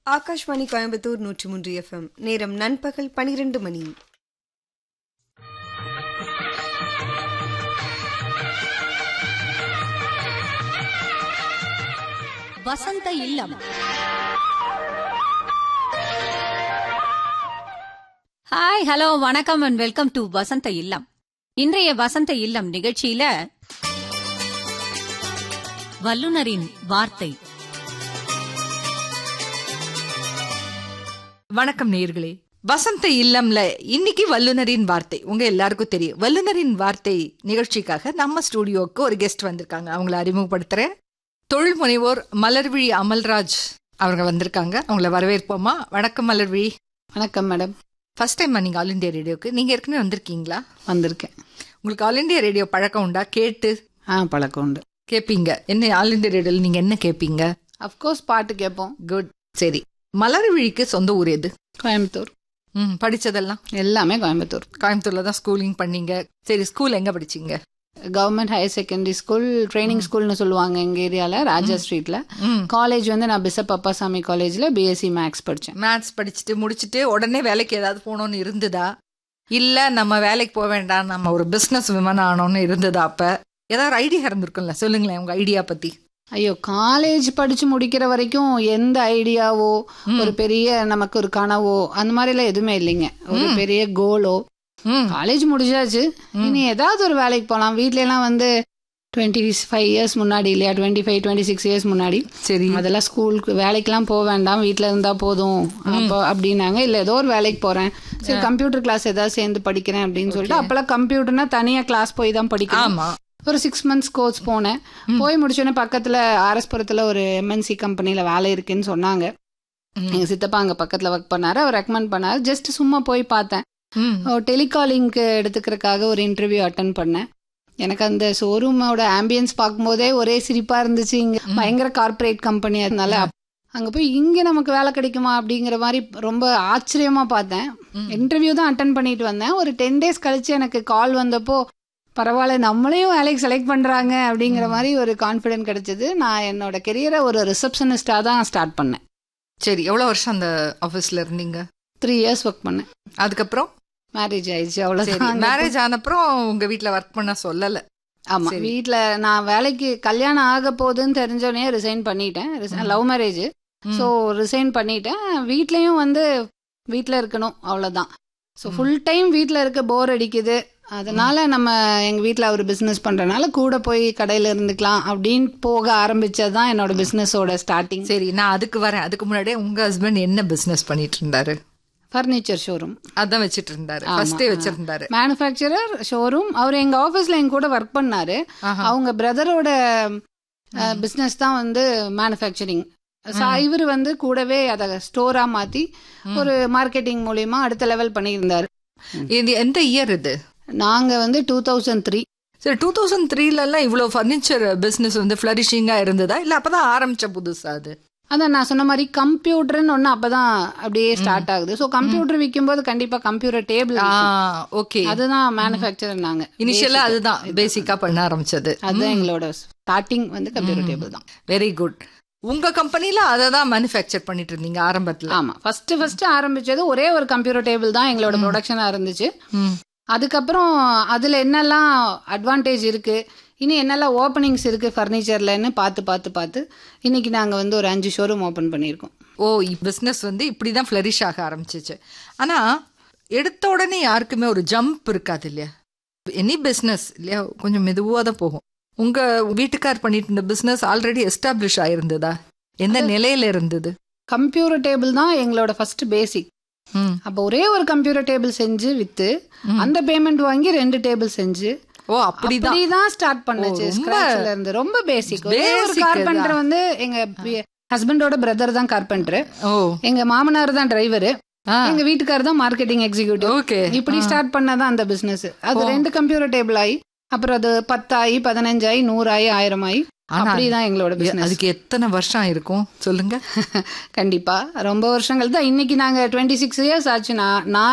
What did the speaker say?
ஆகாஷ்வாணி கோயம்புத்தூர் நூற்றி மூன்று எஃப்எம் நேரம் நண்பகல் பனிரெண்டு மணி வசந்த இல்லம் ஹாய் ஹலோ வணக்கம் அண்ட் வெல்கம் டு வசந்த இல்லம் இன்றைய வசந்த இல்லம் நிகழ்ச்சியில வல்லுனரின் வார்த்தை வணக்கம் நேயர்களே வசந்த இல்லம்ல இன்னைக்கு வல்லுனரின் வார்த்தை உங்க எல்லாருக்கும் தெரியும் வல்லுனரின் வார்த்தை நிகழ்ச்சிக்காக நம்ம ஸ்டூடியோவுக்கு ஒரு கெஸ்ட் வந்திருக்காங்க அவங்கள அறிமுகப்படுத்துறேன் தொழில் முனைவோர் மலர்விழி அமல்ராஜ் அவங்க வந்திருக்காங்க அவங்கள வரவேற்போமா வணக்கம் மலர்விழி வணக்கம் மேடம் ஃபர்ஸ்ட் டைம் நீங்க ஆல் இந்தியா ரேடியோக்கு நீங்க ஏற்கனவே வந்திருக்கீங்களா வந்திருக்கேன் உங்களுக்கு ஆல் இந்தியா ரேடியோ பழக்கம் உண்டா கேட்டு ஆ பழக்கம் உண்டு கேட்பீங்க என்ன ஆல் இந்தியா ரேடியோல நீங்க என்ன கேட்பீங்க அஃப்கோர்ஸ் பாட்டு கேட்போம் குட் சரி மலர்விழிக்கு சொந்த ஊர் எது கோயம்புத்தூர் ம் படிச்சதெல்லாம் எல்லாமே கோயம்புத்தூர் கோயம்புத்தூர்ல தான் ஸ்கூலிங் பண்ணீங்க சரி ஸ்கூல் எங்க படிச்சீங்க government higher secondary school training ஸ்கூல்னு சொல்லுவாங்க எங்க ஏரியால ராஜா ஸ்ட்ரீட்ல ம் காலேஜ் வந்து நான் பிசப் அப்பாசாமி காலேஜ்ல பிஎஸ்சி மேக்ஸ் படிச்சேன் மேத்ஸ் படிச்சுட்டு முடிச்சுட்டு உடனே வேலைக்கு ஏதாவது போகணும்னு இருந்ததா இல்ல நம்ம வேலைக்கு போக வேண்டாம் நம்ம ஒரு பிசினஸ் விமன் ஆனோம்னு இருந்ததா அப்ப ஏதாவது ஐடியா இருந்திருக்கும்ல சொல்லுங்களேன் உங்க ஐடியா பத்தி ஐயோ காலேஜ் படிச்சு முடிக்கிற வரைக்கும் எந்த ஐடியாவோ ஒரு பெரிய நமக்கு ஒரு கனவோ அந்த மாதிரி எல்லாம் எதுவுமே இல்லைங்க ஒரு பெரிய கோலோ ம் காலேஜ் முடிஞ்சாச்சு இனி ஏதாவது ஒரு வேலைக்கு போகலாம் வீட்ல எல்லாம் வந்து டுவெண்ட்டி ஃபைவ் இயர்ஸ் முன்னாடி இல்லையா twenty five twenty six years முன்னாடி சரி அதெல்லாம் ஸ்கூலுக்கு வேலைக்கெல்லாம் போக வேண்டாம் வீட்டில் இருந்தா போதும் அப்போ அப்படின்னாங்க இல்லை ஏதோ ஒரு வேலைக்கு போறேன் சரி கம்ப்யூட்டர் கிளாஸ் ஏதாவது சேர்ந்து படிக்கிறேன் அப்படின்னு சொல்லிட்டு அப்பெல்லாம் கம்ப்யூட்டர்னா தனியா கிளாஸ் போய் தான் படிக்கணும் ஆமா ஒரு சிக்ஸ் மந்த்ஸ் கோர்ஸ் போனேன் போய் முடிச்சோடனே பக்கத்துல ஆர்எஸ்புரத்துல ஒரு எம்என்சி கம்பெனில வேலை இருக்குன்னு சொன்னாங்க எங்க சித்தப்பா அங்க பக்கத்துல ஒர்க் பண்ணாரு அவர் ரெக்கமெண்ட் பண்ணாரு ஜஸ்ட் சும்மா போய் பார்த்தேன் ம் டெலிகாலிங்க்கு எடுத்துக்கிறதுக்காக ஒரு இன்டர்வியூ அட்டன் பண்ணேன் எனக்கு அந்த ஷோரூமோட ஆம்பியன்ஸ் பார்க்கும்போதே ஒரே சிரிப்பா இருந்துச்சு இங்க பயங்கர கார்ப்பரேட் கம்பெனி அதனால அங்க போய் இங்க நமக்கு வேலை கிடைக்குமா அப்படிங்கிற மாதிரி ரொம்ப ஆச்சரியமா பார்த்தேன் இன்டர்வியூ தான் அட்டன் பண்ணிட்டு வந்தேன் ஒரு டென் டேஸ் கழிச்சு எனக்கு கால் வந்தப்போ பரவாயில்ல நம்மளையும் வேலைக்கு செலக்ட் பண்றாங்க அப்படிங்கிற மாதிரி ஒரு கான்ஃபிடென்ட் கிடைச்சது நான் என்னோட கெரியரை ஒரு ரிசப்ஷனிஸ்டா தான் ஸ்டார்ட் பண்ணேன் சரி எவ்வளவு வருஷம் அந்த ஆபீஸ்ல இருந்தீங்க த்ரீ இயர்ஸ் ஒர்க் பண்ணேன் அதுக்கப்புறம் மேரேஜ் ஆயிடுச்சு சரி அவ்வளவுதான் மேரேஜ் ஆனப்புறம் உங்க வீட்ல ஒர்க் பண்ண சொல்லல ஆமா சரி. வீட்ல நான் வேலைக்கு கல்யாணம் ஆக போகுதுன்னு தெரிஞ்சோடனே ரிசைன் பண்ணிட்டேன் லவ் மேரேஜ் ஸோ ரிசைன் பண்ணிட்டேன் வீட்லயும் வந்து வீட்ல இருக்கணும் அவ்வளவுதான் ஸோ ஃபுல் டைம் வீட்ல இருக்க போர் அடிக்குது அதனால நம்ம எங்க வீட்ல ஒரு பிசினஸ் பண்றதுனால கூட போய் கடையில இருந்துக்கலாம் அப்படின்னு போக ஆரம்பிச்சதுதான் என்னோட பிசினஸோட ஸ்டார்டிங் சரி நான் அதுக்கு வரேன் அதுக்கு முன்னாடியே உங்க ஹஸ்பண்ட் என்ன பிசினஸ் பண்ணிட்டு இருந்தாரு ஃபர்னிச்சர் ஷோரூம் அதான் வச்சிட்டு இருந்தாரு ஃபர்ஸ்டே வச்சிருந்தாரு மேனுஃபேக்சரர் ஷோரூம் அவர் எங்க ஆபீஸ்ல எங்க கூட ஒர்க் பண்ணாரு அவங்க பிரதரோட பிசினஸ் தான் வந்து மேனுஃபேக்சரிங் இவர் வந்து கூடவே அதை ஸ்டோரா மாத்தி ஒரு மார்க்கெட்டிங் மூலியமா அடுத்த லெவல் பண்ணியிருந்தாரு இது எந்த இயர் இது நாங்க வந்து டூ தௌசண்ட் த்ரீ சரி டூ தௌசண்ட் த்ரீல எல்லாம் இவ்வளவு ஃபர்னிச்சர் பிசினஸ் வந்து ஃபிளரிஷிங்கா இருந்ததா இல்ல அப்பதான் ஆரம்பிச்ச புதுசா அது அதான் நான் சொன்ன மாதிரி கம்ப்யூட்டர்னு ஒன்று அப்பதான் அப்படியே ஸ்டார்ட் ஆகுது ஸோ கம்ப்யூட்டர் விற்கும்போது கண்டிப்பா கம்ப்யூட்டர் டேபிள் ஆ ஓகே அதுதான் மேனுஃபேக்சர் நாங்க இனிஷியலா அதுதான் பேசிக்கா பண்ண ஆரம்பிச்சது அதுதான் எங்களோட ஸ்டார்டிங் வந்து கம்ப்யூட்டர் டேபிள் தான் வெரி குட் உங்க கம்பெனில அதை தான் மேனுஃபேக்சர் பண்ணிட்டு இருந்தீங்க ஆரம்பத்துல ஆமா ஃபர்ஸ்ட் ஃபர்ஸ்ட் ஆரம்பிச்சது ஒரே ஒரு கம்ப்யூட்டர் டேபிள் தான் எங்களோட ப்ரொடக்ஷனா இருந்துச்சு ம். அதுக்கப்புறம் அதுல என்னெல்லாம் அட்வான்டேஜ் இருக்கு இனி என்னெல்லாம் ஓப்பனிங்ஸ் இருக்கு ஃபர்னிச்சர்லன்னு பார்த்து பார்த்து பார்த்து இன்னைக்கு நாங்க வந்து ஒரு அஞ்சு ஷோரூம் ஓபன் பண்ணியிருக்கோம் ஓ பிசினஸ் வந்து இப்படிதான் ஃபிளரிஷ் ஆக ஆரம்பிச்சிச்சு ஆனா எடுத்த உடனே யாருக்குமே ஒரு ஜம்ப் இருக்காது இல்லையா எனி பிசினஸ் இல்லையா கொஞ்சம் மெதுவா தான் போகும் உங்க வீட்டுக்கார் பண்ணிட்டு இருந்த பிசினஸ் ஆல்ரெடி எஸ்டாப்ளிஷ் ஆயிருந்ததா எந்த நிலையில இருந்தது கம்ப்யூட்டர் டேபிள் தான் எங்களோட ஃபர்ஸ்ட் பேசிக் ம். அப்போ ஒரே ஒரு கம்ப்யூட்டர் டேபிள் செஞ்சு வித்து அந்த பேமெண்ட் வாங்கி ரெண்டு டேபிள் செஞ்சு ஓ அப்படிதான் அப்படிதான் ஸ்டார்ட் பண்ணுச்சு ஓ, ரொம்ப ஸ்கிராச்ல இருந்து ரொம்ப பேசிக் ஒரே ஒரு basic கார்பெண்டர் வந்து எங்க ஹஸ்பண்டோட பிரதர் தான் கார்பெண்டர் ஓ எங்க மாமனார் தான் டிரைவர் ஆ. எங்க வீட்டுக்காரர் தான் மார்க்கெட்டிங் எக்ஸிக்யூட்டிவ் ஓகே இப்படி ஸ்டார்ட் பண்ணதான் அந்த பிசினஸ் அது ரெண்டு கம்ப்யூட்டர் டேபிள் ஆகி அப்புறம் அது பத்தாயி பதினஞ்சாயி நூறாயி ஆயிரம் ஆயி ஆனா, அப்படிதான் எங்களோட பிசினஸ் அதுக்கு எத்தனை வருஷம் இருக்கும் சொல்லுங்க கண்டிப்பா ரொம்ப வருஷங்கள் தான் இன்னைக்கு நாங்க டுவெண்ட்டி சிக்ஸ் இயர்ஸ் ஆச்சு நான் நான்